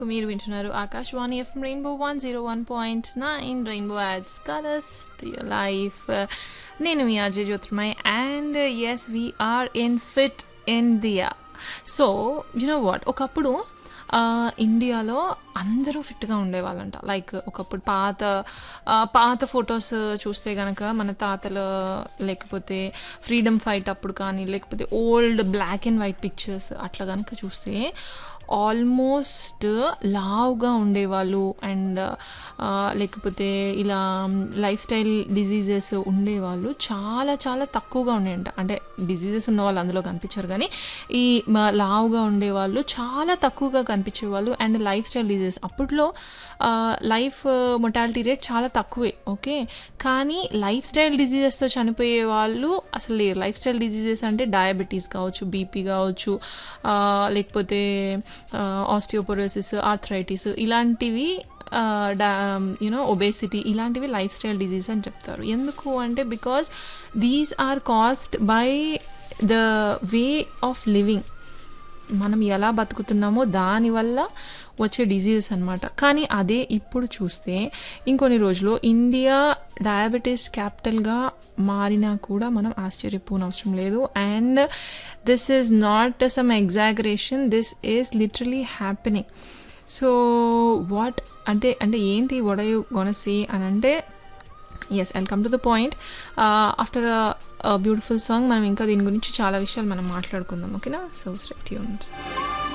మీరు వింటున్నారు Akashvani FM Rainbow one zero one point nine Rainbow adds colours to your life నేను మీ RJ Jyothirmai and yes we're in fit India so you know what ఒకప్పుడు ఆ, ఇండియాలో అందరూ ఫిట్గా ఉండేవాళ్ళంట లైక్ ఒకప్పుడు పాత ఆ, పాత ఫొటోస్ చూస్తే కనుక మన తాతలు లేకపోతే ఫ్రీడమ్ ఫైట్ అప్పుడు కానీ లేకపోతే old black and white pictures అట్లా కనుక చూస్తే ఆల్మోస్ట్ లావుగా ఉండేవాళ్ళు అండ్ లేకపోతే ఇలా లైఫ్ స్టైల్ డిజీజెస్ ఉండేవాళ్ళు చాలా చాలా తక్కువగా ఉండేయంట అంటే డిజీజెస్ ఉన్న వాళ్ళు అందులో కనిపించారు కానీ ఈ మ- లావుగా ఉండేవాళ్ళు చాలా తక్కువగా కనిపించేవాళ్ళు అండ్ లైఫ్ స్టైల్ డిజీజెస్ అప్పట్లో లైఫ్ మొటాలిటీ రేట్ చాలా తక్కువే ఓకే కానీ లైఫ్ స్టైల్ డిజీజెస్తో చనిపోయే వాళ్ళు అసలు లేరు లైఫ్ స్టైల్ డిజీజెస్ అంటే డయాబెటీస్ కావచ్చు బీపీ కావచ్చు ఆ, లేకపోతే ఆస్టియోపోరోసిస్ ఆర్థరైటిస్ ఇలాంటివి యూనో ఒబేసిటీ ఇలాంటివి లైఫ్ స్టైల్ డిజీజ్ అని చెప్తారు ఎందుకు అంటే because these are caused by the way of living మనం ఎలా బతుకుతున్నామో దానివల్ల వచ్చే డిజీజెస్ అనమాట కానీ అదే ఇప్పుడు చూస్తే ఇంకొన్ని రోజులు ఇండియా డయాబెటీస్ క్యాపిటల్గా మారినా కూడా మనం ఆశ్చర్యపోనవసరం లేదు and this is not some exaggeration this is literally happening so what అంటే అంటే ఏంటి వడ్ యూ గొన సీ అని అంటే yes I'll come to the point after beautiful song మనం ఇంకా దీని గురించి చాలా విషయాలు మనం మాట్లాడుకుందాం ఓకేనా సో స్టెట్ యూన్